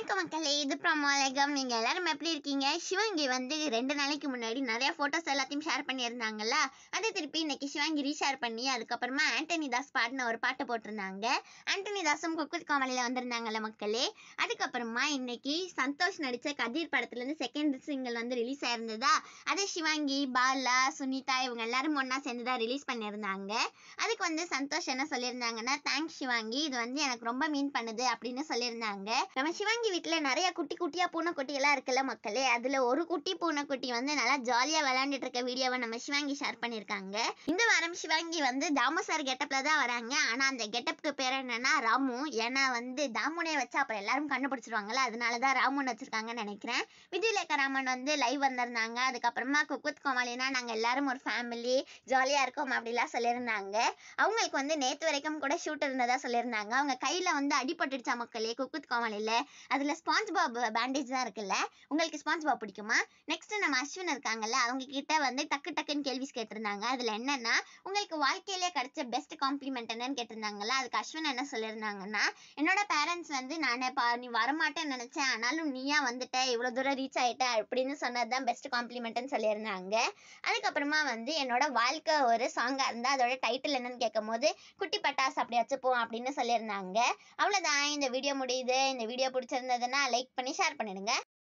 வணக்கம் மக்களே இது பிரமாலகம் நீங்க எல்லாரும் எப்படி இருக்கீங்க சிவங்கி வந்து ரெண்டு நாளைக்கு முன்னாடி நிறைய போட்டோஸ் எல்லாத்தையும் ஷேர் பண்ணியிருந்தாங்கல்ல அதை திருப்பி இன்னைக்கு சிவங்கி ரீஷேர் பண்ணி அதுக்கப்புறமா ஆண்டனி தாஸ் பாடின ஒரு பாட்டு போட்டிருந்தாங்க ஆண்டனி தாஸும் குக்குத் காமலியில் வந்திருந்தாங்கல்ல மக்களே அதுக்கப்புறமா இன்னைக்கு சந்தோஷ் நடித்த கதிர் படத்துலேருந்து செகண்ட் சிங்கிள் வந்து ரிலீஸ் ஆயிருந்ததா அதை சிவாங்கி பாலா சுனிதா இவங்க எல்லாரும் ஒன்றா சேர்ந்து தான் ரிலீஸ் பண்ணியிருந்தாங்க அதுக்கு வந்து சந்தோஷ் என்ன சொல்லியிருந்தாங்கன்னா தேங்க்ஸ் சிவாங்கி இது வந்து எனக்கு ரொம்ப மீன் பண்ணுது அப்படின்னு சொல்லியிருந்தாங்க நம்ம சிவாங்கி வீட்டில் நிறைய குட்டி குட்டியாக பூனைக்குட்டி எல்லாம் இருக்குல்ல மக்களே அதில் ஒரு குட்டி பூனைக்குட்டி வந்து நல்லா ஜாலியாக விளையாண்டுட்டு இருக்க வீடியோவை நம்ம சிவாங்கி ஷேர் பண்ணியிருக்காங்க இந்த வாரம் சிவாங்கி வந்து தாமு சார் கெட்டப்பில் தான் வராங்க ஆனால் அந்த கெட்டப்புக்கு பேர் என்னன்னா ராமு ஏன்னா வந்து தாமுனே வச்சா அப்புறம் எல்லாரும் கண்டுபிடிச்சிருவாங்கல்ல அதனால தான் ராமுன்னு வச்சிருக்காங்கன்னு நினைக்கிறேன் விஜயலேகா ராமன் வந்து லைவ் வந்திருந்தாங்க அதுக்கப்புறமா குக்குத் கோமாளினா நாங்கள் எல்லாரும் ஒரு ஃபேமிலி ஜாலியாக இருக்கோம் அப்படிலாம் சொல்லியிருந்தாங்க அவங்களுக்கு வந்து நேற்று வரைக்கும் கூட ஷூட் இருந்ததா சொல்லியிருந்தாங்க அவங்க கையில் வந்து அடிபட்டுடுச்சா மக்களே குக்குத் கோமாளியில் அதில் ஸ்பாஞ்ச் பாப் பேண்டேஜ் தான் இருக்குல்ல உங்களுக்கு ஸ்பாஞ்ச் பாப் பிடிக்குமா நெக்ஸ்ட் நம்ம அஸ்வின் இருக்காங்கல்ல அவங்க கிட்ட வந்து டக்கு டக்குன்னு கேள்விஸ் கேட்டிருந்தாங்க அதில் என்னன்னா உங்களுக்கு வாழ்க்கையிலே கிடைச்ச பெஸ்ட் காம்ப்ளிமெண்ட் என்னன்னு கேட்டிருந்தாங்கல்ல அதுக்கு அஸ்வின் என்ன சொல்லியிருந்தாங்கன்னா என்னோட பேரண்ட்ஸ் வந்து நான் பா நீ வரமாட்டேன்னு நினச்சேன் ஆனாலும் நீயா வந்துட்ட இவ்வளோ தூரம் ரீச் ஆயிட்ட அப்படின்னு சொன்னது தான் பெஸ்ட் காம்ப்ளிமெண்ட்னு சொல்லியிருந்தாங்க அதுக்கப்புறமா வந்து என்னோட வாழ்க்கை ஒரு சாங்காக இருந்தால் அதோட டைட்டில் என்னன்னு கேட்கும் போது குட்டி பட்டாஸ் அப்படி வச்சுப்போம் அப்படின்னு சொல்லியிருந்தாங்க அவ்வளோதான் இந்த வீடியோ முடியுது இந்த வீடியோ பிடிச்சிருந்ததுன்னா லைக் பண்ணி ஷேர் பண்ணிடுங்க